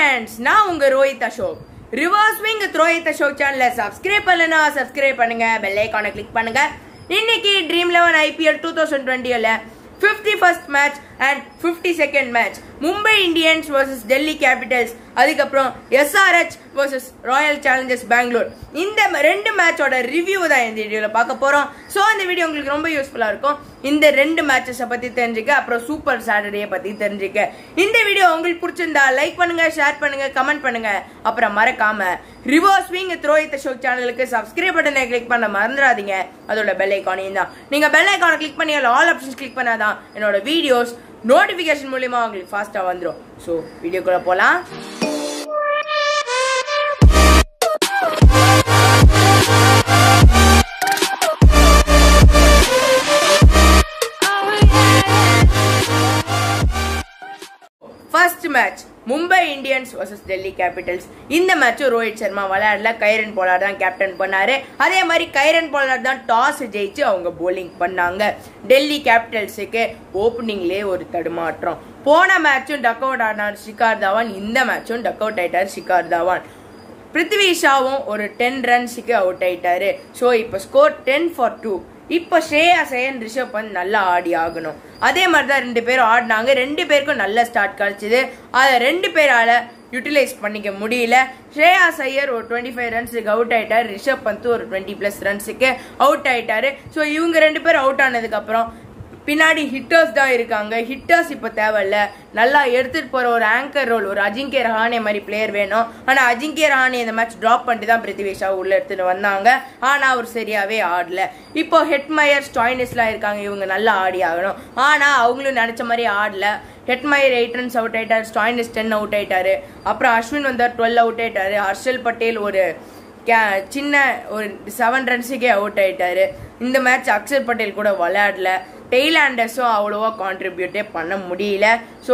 friends நான் உங்க Rohit Ashok reverse விங் ரோஹித் அசோக் சேனலை சப்ஸ்கிரைப் பண்ணலனா சப்ஸ்கிரைப் பண்ணுங்க பெல் ஐக்கானை கிளிக் பண்ணுங்க இன்னைக்கு Dream Eleven IPL two thousand டுவெண்ட்டியில் fifty first match and fifty second match Mumbai Indians versus Delhi Capitals அதுக்கப்புறம் SRH versus Royal Challengers Bangalore இந்த ம- ரெண்டு மேட்சோட ரிவ்யூ தான் இந்த வீடியோவில் பார்க்க போகிறோம் ஸோ இந்த வீடியோ உங்களுக்கு ரொம்ப யூஸ்ஃபுல்லாக இருக்கும் இந்த ரெண்டு மேட்சஸை பற்றி தெரிஞ்சுக்க அப்புறம் சூப்பர் சாட்டர்டே பற்றி தெரிஞ்சுக்க இந்த வீடியோ உங்களுக்கு பிடிச்சிருந்தா லைக் பண்ணுங்க ஷேர் பண்ணுங்க கமெண்ட் பண்ணுங்க அப்புறம் மறக்காம ரிவர்ஸ் விங் த்ரோஹித் ஷோ சேனலுக்கு சப்ஸ்கிரைப் பட்டனை கிளிக் பண்ண மறந்துடாதீங்க அதோட பெல் ஐக்கானையும் தான் நீங்கள் பெல் ஐக்கானை கிளிக் பண்ணி அதில் ஆல் ஆப்ஷன்ஸ் கிளிக் பண்ணாதான் என்னோட வீடியோஸ் நோட்டிஃபிகேஷன் மூலியமா உங்களுக்கு ஃபாஸ்ட்டாக வந்துடும் ஸோ வீடியோக்குள்ளே போகலாம் first match Mumbai Indians vs Delhi Capitals இந்த மேட்சும் ரோஹித் சர்மா விளையாடல கைரன் போலார் தான் கேப்டன் பண்ணாரு அதே மாதிரி கைரன் போலார் தான் டாஸ் ஜெயிச்சு அவங்க bowling பண்ணாங்க டெல்லி கேபிட்டல்ஸுக்கு ஓப்பனிங்லேயே ஒரு தடுமாற்றம் போன மேட்சும் டக் அவுட் ஆனார் ஷிகார் தவான் இந்த மேட்சும் டக் அவுட் ஆயிட்டார் ஷிகார் தவான் பிருத்வி ஷாவும் ஒரு டென் ரன்ஸுக்கு அவுட் ஆயிட்டாரு ஸோ இப்போ ஸ்கோர் டென் ஃபார் டூ இப்போ ஸ்ரேயா சயன் ரிஷப் பந்த் நல்லா ஆடி ஆகணும் அதே மாதிரி தான் ரெண்டு பேரும் ஆடினாங்க ரெண்டு பேருக்கும் நல்ல ஸ்டார்ட் கிடைச்சிது அதை ரெண்டு பேரால யூட்டிலைஸ் பண்ணிக்க முடியல ஸ்ரேயா ஐயர் ஒரு டுவெண்ட்டி ஃபைவ் ரன்ஸுக்கு அவுட் ஆயிட்டார் ரிஷப் பந்த் ஒரு டுவெண்ட்டி ப்ளஸ் ரன்ஸுக்கு அவுட் ஆயிட்டாரு ஸோ இவங்க ரெண்டு பேரும் அவுட் ஆனதுக்கப்புறம் பின்னாடி ஹிட்டர்ஸ் தான் இருக்காங்க ஹிட்டர்ஸ் இப்போ தேவையில்ல நல்லா எடுத்துட்டு போற ஒரு ஆங்கர் ரோல் ஒரு அஜிங்கிய ரஹானே மாதிரி பிளேயர் வேணும் ஆனா அஜிங்கிய ரஹானே இந்த மேட்ச் டிராப் பண்ணிட்டு தான் பிருத்திவி ஷா உள்ள எடுத்துட்டு வந்தாங்க ஆனா அவர் சரியாவே ஆடல இப்போ ஹெட்மயர் ஸ்டாயினிஸ்லாம் இருக்காங்க இவங்க நல்லா ஆடி ஆகணும் ஆனா அவங்களும் நினைச்ச மாதிரி ஆடல ஹெட்மயர் எயிட் ரன்ஸ் அவுட் ஆயிட்டாரு ஸ்டாயினிஸ் டென் அவுட் ஆயிட்டாரு அப்புறம் அஸ்வின் வந்தார் டுவெல் அவுட் ஆயிட்டாரு ஹர்ஷல் பட்டேல் ஒரு கே- சின்ன ஒரு செவன் ரன்ஸுக்கே அவுட் ஆயிட்டாரு இந்த மேட்ச் அக்ஷர் பட்டேல் கூட விளையாடல டெய்லாண்டர்ஸும் அவ்வளோவா கான்ட்ரிபியூட்டே பண்ண முடியல so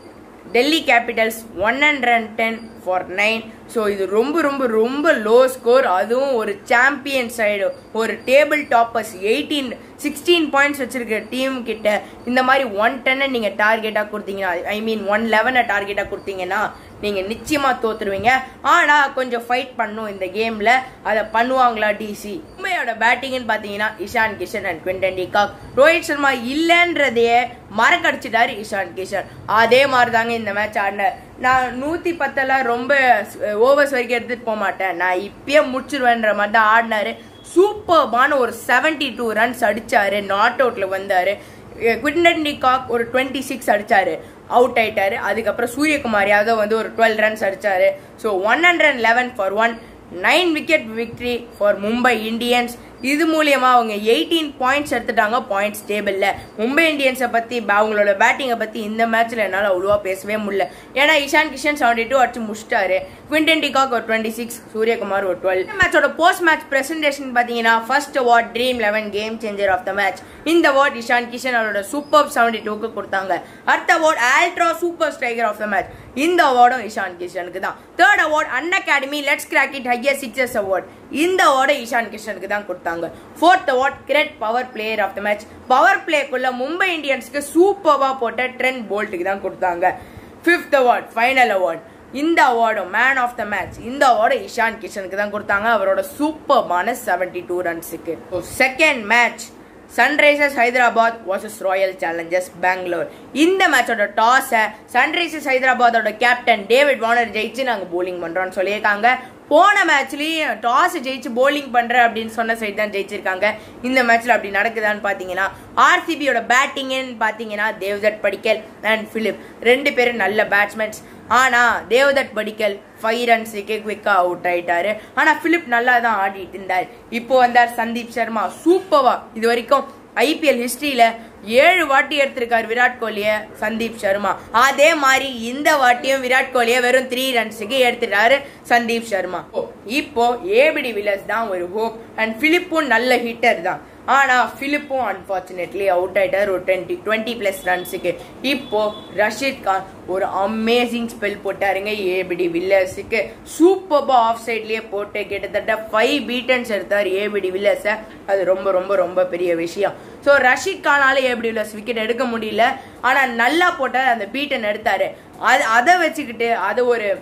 Delhi Capitals one hundred ten for nine so இது ரொம்ப ரொம்ப ரொம்ப லோ ஸ்கோர் அதுவும் ஒரு சாம்பியன் சைடு ஒரு table toppers eighteen sixteen points வச்சிருக்க டீம் கிட்ட இந்த மாதிரி ஒன் டென்னை நீங்கள் டார்கெட்டாக கொடுத்தீங்கன்னா ஐ மீன் ஒன் லெவனை டார்கெட்டாக கொடுத்தீங்கன்னா நீங்கள் நிச்சயமாக தோத்துருவீங்க ஆனால் கொஞ்சம் ஃபைட் பண்ணும் இந்த கேமில் அதை பண்ணுவாங்களா டிசி மும்பையோட பேட்டிங்னு பார்த்தீங்கன்னா Ishan Kishan and Quinton de Kock Rohit Sharma இல்லைன்றதையே மறக்கடிச்சிட்டாரு இஷான் கிஷன் அதே மாதிரி தாங்க இந்த மேட்ச் ஆடினார் நான் நூற்றி பத்தெல்லாம் ரொம்ப ஓவர்ஸ் வரைக்கும் எடுத்துகிட்டு போக மாட்டேன் நான் இப்பயே முடிச்சிருவேன்ற மாதிரி தான் ஆடினாரு சூப்பர்பான ஒரு 72 டூ ரன்ஸ் அடிச்சாரு நாட் அவுட்ல வந்தாரு குவிண்டன் டிகாக் ஒரு டுவெண்ட்டி சிக்ஸ் அடிச்சாரு அவுட் ஆயிட்டாரு அதுக்கப்புறம் சூரியகுமார் யாதவ் வந்து ஒரு டுவெல் ரன்ஸ் அடிச்சாரு so one hundred eleven for one nine wicket victory for Mumbai Indians இது மூலியமா அவங்க எயிட்டீன் பாயிண்ட்ஸ் எடுத்துட்டாங்க பாயிண்ட்ஸ் டேபிள்ல மும்பை இந்தியன்ஸை பத்தி ப- அவங்களோட பேட்டிங்கை பத்தி இந்த மேட்ச்ல என்னால் அவ்வளோவா பேசவே முடியல ஏன்னா இஷான் கிஷன் செவன்டி டூ அடிச்சு முடிச்சிட்டாரு குவிண்டன் டிகாக் ஒரு டுவெண்ட்டி சிக்ஸ் சூரியகுமார் ஒரு டுவெல் மேட்சோட போஸ்ட் மேட்ச் பிரசன்டேஷன் பார்த்தீங்கன்னா first award Dream Eleven game changer of the match இந்த அவார்ட் இஷான் கிஷன் அவரோட சூப்பர் செவன்டி டூக்கு கொடுத்தாங்க அடுத்த award ultra super striker of the match இந்த அவார்டும் இஷான் கிஷனுக்கு தான் third award Unacademy let's crack it higher sixes award இந்த அவார்டை இஷான் கிஷனுக்கு தான் கொடுத்தாங்க fourth award CRED power player of the match power பிளேக்குள்ள மும்பை இந்தியன்ஸ்க்கு சூப்பர்வா போட்ட ட்ரெண்ட் போல்ட்டுக்கு தான் கொடுத்தாங்க ஃபிஃப்த் அவார்ட் ஃபைனல் அவார்ட் இந்த அவார்டும் மேன் ஆஃப் த மேட்ச் இந்த அவார்டு இஷான் கிஷனுக்கு தான் கொடுத்தாங்க அவரோட சூப்பர்பான 72 டூ ரன்ஸுக்கு second match Sunrisers Hyderabad versus Royal Challengers Bangalore இந்த மேட்சோட டாஸை சன்ரைசர்ஸ் ஹைதராபாத்தோட கேப்டன் டேவிட் வார்னர் ஜெயிச்சு நாங்கள் bowling பண்றோம்னு சொல்லியிருக்காங்க போன மேட்ச்லயும் டாஸ் ஜெயிச்சு bowling பண்ற அப்படின்னு சொன்ன சைடு தான் ஜெயிச்சிருக்காங்க இந்த மேட்ச்ல அப்படி நடக்குதான்னு பாத்தீங்கன்னா ஆர்சிபியோட பேட்டிங்னு பாத்தீங்கன்னா தேவ்தட் படிக்கல் அண்ட் பிலிப் ரெண்டு பேரும் நல்ல பேட்ஸ்மேன்ஸ் ஆனா தேவ்தட் படிக்கல் ஃபைவ் ரன்ஸுக்கு குவிக்கா அவுட் ஆயிட்டாரு ஆனா பிலிப் நல்லா தான் ஆடிட்டு இருந்தார் இப்போ வந்தார் சந்தீப் சர்மா சூப்பர்வா இது வரைக்கும் ஐபிஎல் ஹிஸ்டரியில ஏழு வாட்டி எடுத்திருக்காரு விராட் கோலிய சந்தீப் சர்மா அதே மாதிரி இந்த வாட்டியும் விராட் கோலிய வெறும் த்ரீ ரன்ஸுக்கு எடுத்துட்டாரு சந்தீப் சர்மா இப்போ ஏபிடி வில்லர்ஸ் தான் ஒரு ஹோப் அண்ட் பிலிப்பும் நல்ல ஹிட்டர் தான் ஆனா பிலிப்பும் அன்பார்ச்சுனேட்லி அவுட் ஆயிட்டார் ஒரு டுவெண்ட்டி டுவெண்ட்டி பிளஸ் ரன்ஸுக்கு இப்போ ரஷீத் கான் ஒரு அமேசிங் ஸ்பெல் போட்டாருங்க ஏபிடி வில்லர்ஸுக்கு சூப்பர்பா ஆஃப் சைட்லயே போட்டு கிட்டத்தட்ட ஃபைவ் பீட்டன்ஸ் எடுத்தார் ஏபிடி வில்லர்ஸை அது ரொம்ப ரொம்ப ரொம்ப பெரிய விஷயம் ஸோ ரஷீத் கானால ஏபிடி வில்லர்ஸ் விக்கெட் எடுக்க முடியல ஆனா நல்லா போட்டார் அந்த பீட்டன் எடுத்தாரு அது அதை வச்சுக்கிட்டு அதை ஒரு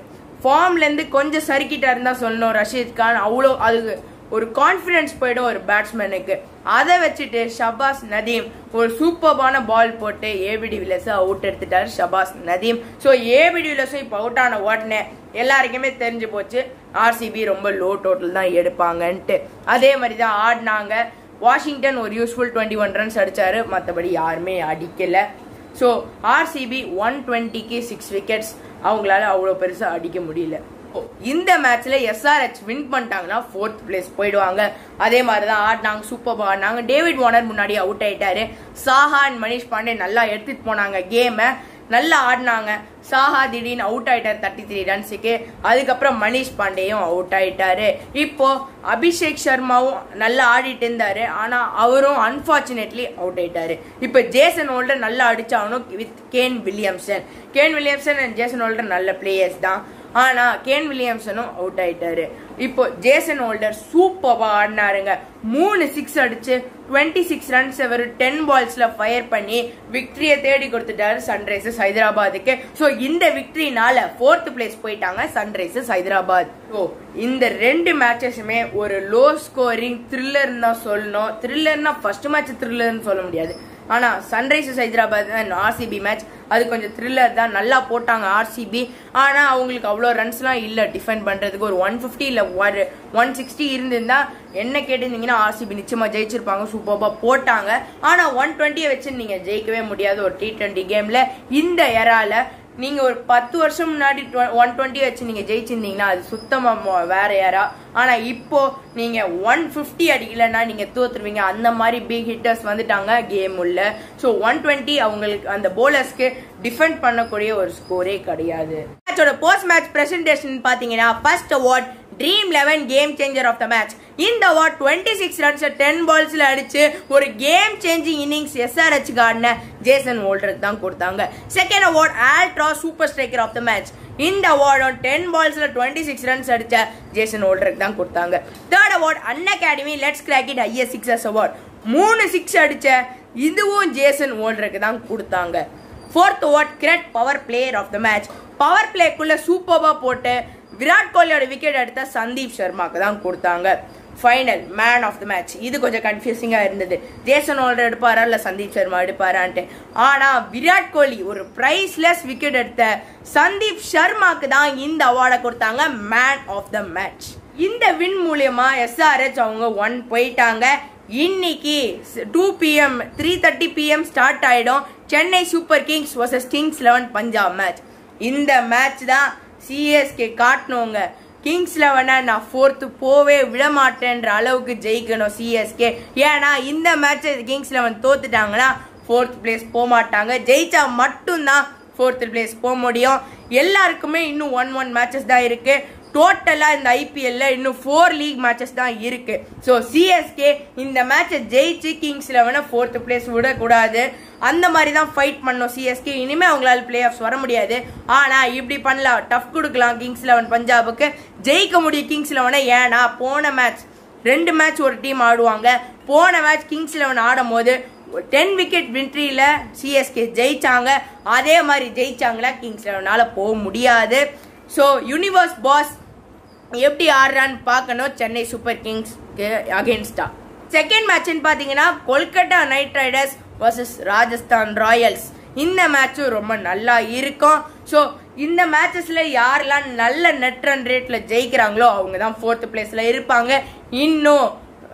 ஃபார்ம்லேருந்து கொஞ்சம் சறுக்கிட்டா இருந்தா சொல்லணும் ரஷீத் கான் அவ்வளோ அது ஒரு கான்ஃபிடன்ஸ் போயிடும் ஒரு பேட்ஸ்மேனுக்கு அதை வச்சுட்டு ஷபாஸ் நதீம் ஒரு சூப்பர்பான பால் போட்டு ஏபிடி வில்லஸ் அவுட் எடுத்துட்டாரு ஷபாஸ் நதீம் ஸோ ஏபிடி வில்லஸும் இப்போ அவுட் ஆன உடனே எல்லாருக்குமே தெரிஞ்சு போச்சு ஆர்சிபி ரொம்ப லோ டோட்டல் தான் எடுப்பாங்கன்ட்டு அதே மாதிரி தான் ஆடினாங்க வாஷிங்டன் ஒரு யூஸ்ஃபுல் டுவெண்ட்டி ஒன் ரன்ஸ் அடிச்சாரு மற்றபடி யாருமே அடிக்கல ஸோ ஆர்சிபி ஒன் டுவெண்ட்டிக்கு சிக்ஸ் விக்கெட்ஸ் அவங்களால அவ்வளோ பெருசாக அடிக்க முடியல இந்த மேட்ச்ல எஸ்ஆர்ஹெச் வின் பண்ணிட்டாங்கன்னா ஃபோர்த் பிளேஸ் போயிடுவாங்க அதே மாதிரி தான் ஆடினாங்க சூப்பர் ஆடினாங்க டேவிட் வார்னர் முன்னாடி அவுட் ஆயிட்டாரு சாஹா அண்ட் மணிஷ் பாண்டே நல்லா எடுத்துட்டு போனாங்க கேமை நல்லா ஆடினாங்க சாஹா திடீர்னு அவுட் ஆயிட்டாரு தேர்ட்டி த்ரீ ரன்ஸுக்கு அதுக்கப்புறம் மணிஷ் பாண்டேயும் அவுட் ஆயிட்டாரு இப்போ அபிஷேக் சர்மாவும் நல்லா ஆடிட்டு இருந்தாரு ஆனா அவரும் அன்பார்ச்சுனேட்லி அவுட் ஆயிட்டாரு இப்போ ஜேசன் ஹோல்டர் நல்லா அடிச்சாகணும் with Kane Williamson Kane Williamson and Jason Holder நல்ல பிளேயர்ஸ் தான் ஆனா கேன் வில்லியம்சனும் அவுட் ஆயிட்டாரு இப்போ ஜேசன் ஹோல்டர் சூப்பரா ஆடினாருங்க மூணு சிக்ஸ் அடிச்சு டுவெண்ட்டி சிக்ஸ் ரன்ஸ் அவர் டென் பால்ஸ்ல ஃபயர் பண்ணி விக்டரியை தேடி கொடுத்துட்டாரு சன்ரைசர்ஸ் ஹைதராபாத்துக்கு ஸோ இந்த விக்டரினால ஃபோர்த் பிளேஸ் போயிட்டாங்க சன்ரைசர்ஸ் ஹைதராபாத் ஸோ இந்த ரெண்டு மேட்சஸுமே ஒரு லோ ஸ்கோரிங் த்ரில்லர் தான் சொல்லணும் த்ரில்லர்னா ஃபர்ஸ்ட் மேட்ச் த்ரில்லர்னு சொல்ல முடியாது ஆனா Sunrisers Hyderabad and RCB match அது கொஞ்சம் த்ரில்லர் தான் நல்லா போட்டாங்க ஆர்சிபி ஆனா அவங்களுக்கு அவ்வளோ ரன்ஸ்லாம் இல்ல டிஃபெண்ட் பண்றதுக்கு ஒரு ஒன் ஃபிஃப்டி இல்ல ஒரு ஒன் சிக்ஸ்டி இருந்திருந்தா என்ன கேட்டிருந்தீங்கன்னா ஆர்சிபி நிச்சயமா ஜெயிச்சிருப்பாங்க சூப்பர்பா போட்டாங்க ஆனா ஒன் டுவெண்ட்டியை வச்சு நீங்க ஜெயிக்கவே முடியாது ஒரு டி டுவெண்ட்டி கேம்ல இந்த எரால நீங்க ஒரு பத்து வருஷம் முன்னாடி ஒன் டுவெண்ட்டி வச்சு நீங்க ஜெயிச்சிருந்தீங்கன்னா அது சுத்தமா மொ- வேற யாரா ஆனா இப்போ நீங்க ஒன் பிப்டி அடிக்கலன்னா நீங்க தோத்துருவீங்க அந்த மாதிரி பிக் ஹிட்டர்ஸ் வந்துட்டாங்க கேம் உள்ள ஸோ ஒன் டுவெண்ட்டி அவங்களுக்கு அந்த போலர்ஸ்க்கு டிஃபெண்ட் பண்ணக்கூடிய ஒரு ஸ்கோரே கிடையாது மேட்சோட போஸ்ட் மேட்ச் பிரசன்டேஷன் பாத்தீங்கன்னா first award Dream Eleven game changer of the match இந்த award twenty six runs ten பால்ஸ்ல அடிச்சு ஒரு கேம் சேஞ்சிங் இன்னிங்ஸ் எஸ்ஆர்ஹெச் ஆடின ஜேசன் ஹோல்டருக்கு தான் கொடுத்தாங்க second award ultra super striker of the match இந்த அவார்டும் டென் பால்ஸ்ல டுவெண்ட்டி சிக்ஸ் ரன்ஸ் அடிச்ச ஜேசன் ஹோல்டருக்கு தான் கொடுத்தாங்க third award Unacademy let's crack it is sixes award மூணு சிக்ஸ் அடிச்ச இதுவும் ஜேசன் ஹோல்டருக்கு தான் கொடுத்தாங்க fourth award CRED power player of the match power பிளேக்குள்ள சூப்பர்பா போட்டு விராட் கோலியோட விக்கெட் எடுத்த சந்தீப் சர்மாக்கு தான் கொடுத்தாங்க final man of the match இது கொஞ்சம் கன்ஃபியூசிங்கா இருந்தது ஜேசன் ஹோல்டர் எடுப்பாரா இல்ல சந்தீப் சர்மா எடுப்பாரான்ட்டு ஆனா விராட் கோலி ஒரு பிரைஸ்லெஸ் விக்கெட் எடுத்த சந்தீப் சர்மாக்கு தான் இந்த அவார்டை கொடுத்தாங்க மேன் ஆஃப் த மேட்ச் இந்த வின் மூலியமா எஸ்ஆர்ஹெச் அவங்க ஒன் போயிட்டாங்க இன்னைக்கு two PM three thirty PM start ஆயிடும் Chennai Super Kings versus Kings Eleven Punjab match இந்த மேட்ச் தான் சிஎஸ்கே காட்டணுங்க கிங்ஸ் லெவனை நான் ஃபோர்த்து போவே விட மாட்டேன்ற அளவுக்கு ஜெயிக்கணும் சிஎஸ்கே ஏன்னா இந்த மேட்ச் கிங்ஸ் லெவன் தோத்துட்டாங்கன்னா ஃபோர்த் பிளேஸ் போக மாட்டாங்க ஜெயிச்சா மட்டும்தான் ஃபோர்த் பிளேஸ் போக முடியும் எல்லாருக்குமே இன்னும் ஒன் ஒன் மேட்சஸ் தான் இருக்கு டோட்டலா இந்த ஐபிஎல்ல இன்னும் ஃபோர் லீக் மேட்சஸ் தான் இருக்கு ஸோ சிஎஸ்கே இந்த மேட்சை ஜெயிச்சு கிங்ஸ் லெவனை ஃபோர்த் பிளேஸ் விடக்கூடாது அந்த மாதிரி தான் ஃபைட் பண்ணும் சிஎஸ்கே இனிமே அவங்களால பிளே ஆஃப்ஸ் வர முடியாது ஆனா இப்படி பண்ணலாம் டஃப் கொடுக்கலாம் கிங்ஸ் லெவன் பஞ்சாபுக்கு ஜெயிக்க முடியும் கிங்ஸ் லெவனை ஏன்னா போன மேட்ச் ரெண்டு மேட்ச் ஒரு டீம் ஆடுவாங்க போன மேட்ச் கிங்ஸ் லெவன் ஆடும் போது டென் விக்கெட் வின்ட்ரியில சிஎஸ்கே ஜெயிச்சாங்க அதே மாதிரி ஜெயிச்சாங்களா கிங்ஸ் லெவனால போக முடியாது ஸோ யூனிவர்ஸ் பாஸ் எப்படி ஆடுறான்னு பார்க்கணும் சென்னை சூப்பர் கிங்ஸ்க்கு அகேன்ஸ்டா செகண்ட் மேட்ச்னு பார்த்தீங்கன்னா Kolkata Knight Riders versus Rajasthan Royals இந்த மேட்சும் ரொம்ப நல்லா இருக்கும் ஸோ இந்த மேட்சஸ்ல யாரெல்லாம் நல்ல நெட் ரன் ரேட்ல ஜெயிக்கிறாங்களோ அவங்க தான் ஃபோர்த் பிளேஸ்ல இருப்பாங்க இன்னும்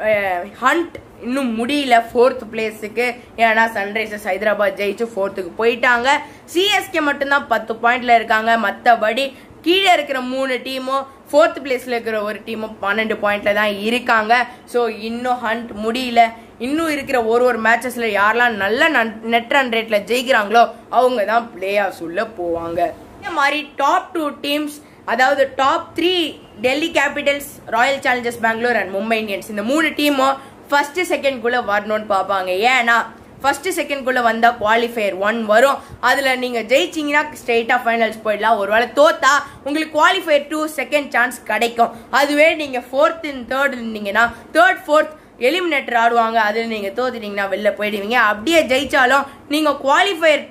ஹண்ட் இன்னும் முடியல ஃபோர்த் பிளேஸுக்கு ஏன்னா சன்ரைசர்ஸ் ஹைதராபாத் ஜெயிச்சு ஃபோர்த்துக்கு போயிட்டாங்க சிஎஸ்கே மட்டும்தான் பத்து பாயிண்ட்ல இருக்காங்க மற்றபடி கீழே இருக்கிற மூணு டீமும் ஃபோர்த் பிளேஸ்ல இருக்கிற ஒரு டீமும் பன்னெண்டு பாயிண்ட்ல தான் இருக்காங்க ஸோ இன்னும் ஹண்ட் முடியல இன்னும் இருக்கிற ஒரு ஒரு மேட்சஸ்ல யாரெல்லாம் நல்ல நெட் ரன் ரேட்ல ஜெயிக்கிறாங்களோ அவங்க தான் பிளே ஆஃப்ஸ் உள்ள போவாங்க இந்த மாதிரி டாப் டூ டீம்ஸ் அதாவது top three Delhi Capitals Royal Challengers Bangalore and Mumbai Indians இந்த மூணு டீமும் ஃபர்ஸ்ட் செகண்ட்குள்ள வரணும்னு பார்ப்பாங்க ஏன்னா ஃபர்ஸ்ட் செகண்ட்குள்ள வந்தா குவாலிஃபயர் ஒன் வரும் அதுல நீங்க ஜெயிச்சீங்கன்னா ஸ்ட்ரெயிட்டா ஃபைனல்ஸ் போயிடலாம் ஒருவேளை தோத்தா உங்களுக்கு குவாலிஃபயர் டூ செகண்ட் சான்ஸ் கிடைக்கும் அதுவே நீங்க ஃபோர்த் தேர்ட் இருந்தீங்கன்னா தேர்ட் ஃபோர்த் எலிமினேட்டர் ஆடுவாங்க அதில் நீங்கள் தோத்துட்டீங்கன்னா வெளில போயிடுவீங்க அப்படியே ஜெயிச்சாலும் நீங்கள் குவாலிஃபயர் டூ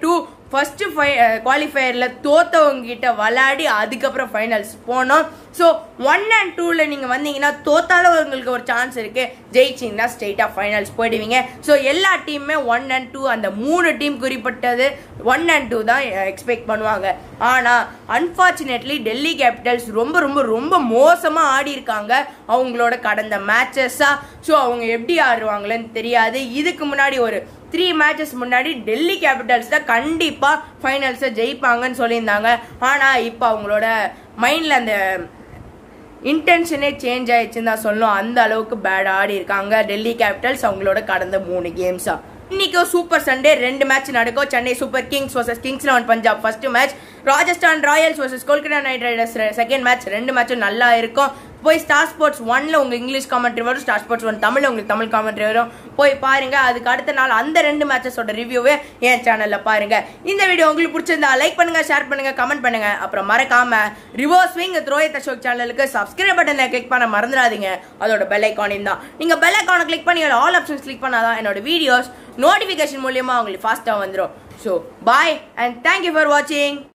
ஃபர்ஸ்ட் குவாலிஃபயர்ல தோத்தவங்க கிட்ட விளையாடி அதுக்கப்புறம் ஃபைனல்ஸ் போனோம் ஸோ ஒன் அண்ட் டூவில் நீங்கள் வந்தீங்கன்னா தோத்தாலும் உங்களுக்கு ஒரு சான்ஸ் இருக்கு ஜெயிச்சிங்கன்னா ஸ்ட்ரெயிட்டாக ஃபைனல்ஸ் போயிடுவீங்க ஸோ எல்லா டீமுமே ஒன் அண்ட் டூ அந்த மூணு டீம் குறிப்பிட்டது ஒன் அண்ட் டூ தான் எக்ஸ்பெக்ட் பண்ணுவாங்க ஆனால் அன்ஃபார்ச்சுனேட்லி டெல்லி கேபிட்டல்ஸ் ரொம்ப ரொம்ப ரொம்ப மோசமாக ஆடி இருக்காங்க அவங்களோட கடந்த மேட்சஸாக ஸோ அவங்க எப்படி ஆடுவாங்களேன்னு தெரியாது இதுக்கு முன்னாடி ஒரு த்ரீ மேட்சஸ் முன்னாடி டெல்லி கேபிட்டல்ஸ் தான் கண்டிப்பாக ஃபைனல்ஸை ஜெயிப்பாங்கன்னு சொல்லியிருந்தாங்க ஆனால் இப்போ அவங்களோட மைண்டில் அந்த இன்டென்ஷனே சேஞ்ச் ஆயிடுச்சுன்னு தான் சொல்லணும் அந்த அளவுக்கு பேட் ஆடி இருக்காங்க டெல்லி கேபிட்டல்ஸ் அவங்களோட கடந்த மூணு கேம்ஸா இன்னைக்கு சூப்பர் சண்டே ரெண்டு மேட்ச் நடக்கும் Chennai Super Kings versus Kings Eleven Punjab first match Rajasthan Royals versus Kolkata Knight Riders second match ரெண்டு மேட்சும் நல்லா இருக்கும் போய் ஸ்டார் ஸ்போர்ட்ஸ் ஒன்ல உங்களுக்கு இங்கிலீஷ் காமெண்ட்ரி வரும் ஸ்டார் ஸ்போர்ட்ஸ் ஒன் தமிழ்ல உங்களுக்கு தமிழ் காமெண்ட்ரி வரும் போய் பாருங்க அதுக்கு அடுத்த நாள் அந்த ரெண்டு மேட்சஸோட ரிவ்யூவே என் சேனல்ல பாருங்க இந்த வீடியோ உங்களுக்கு பிடிச்சிருந்தா லைக் பண்ணுங்க ஷேர் பண்ணுங்க கமெண்ட் பண்ணுங்க அப்புறம் மறக்காம ரிவர்ஸ் விங் ரோஹித் அசோக் சேனலுக்கு சப்ஸ்கிரைப் பட்டனை கிளிக் பண்ண மறந்துடாதீங்க அதோட பெல் ஐக்கானையும் தான் நீங்க பெல் ஐக்கானை கிளிக் பண்ணி ஆல் ஆப்ஷன்ஸ் கிளிக் பண்ணாதான் என்னோட வீடியோஸ் நோட்டிஃபிகேஷன் மூலியமா உங்களுக்கு ஃபாஸ்ட்டாக வந்துடும் so bye and thank you for வாட்சிங்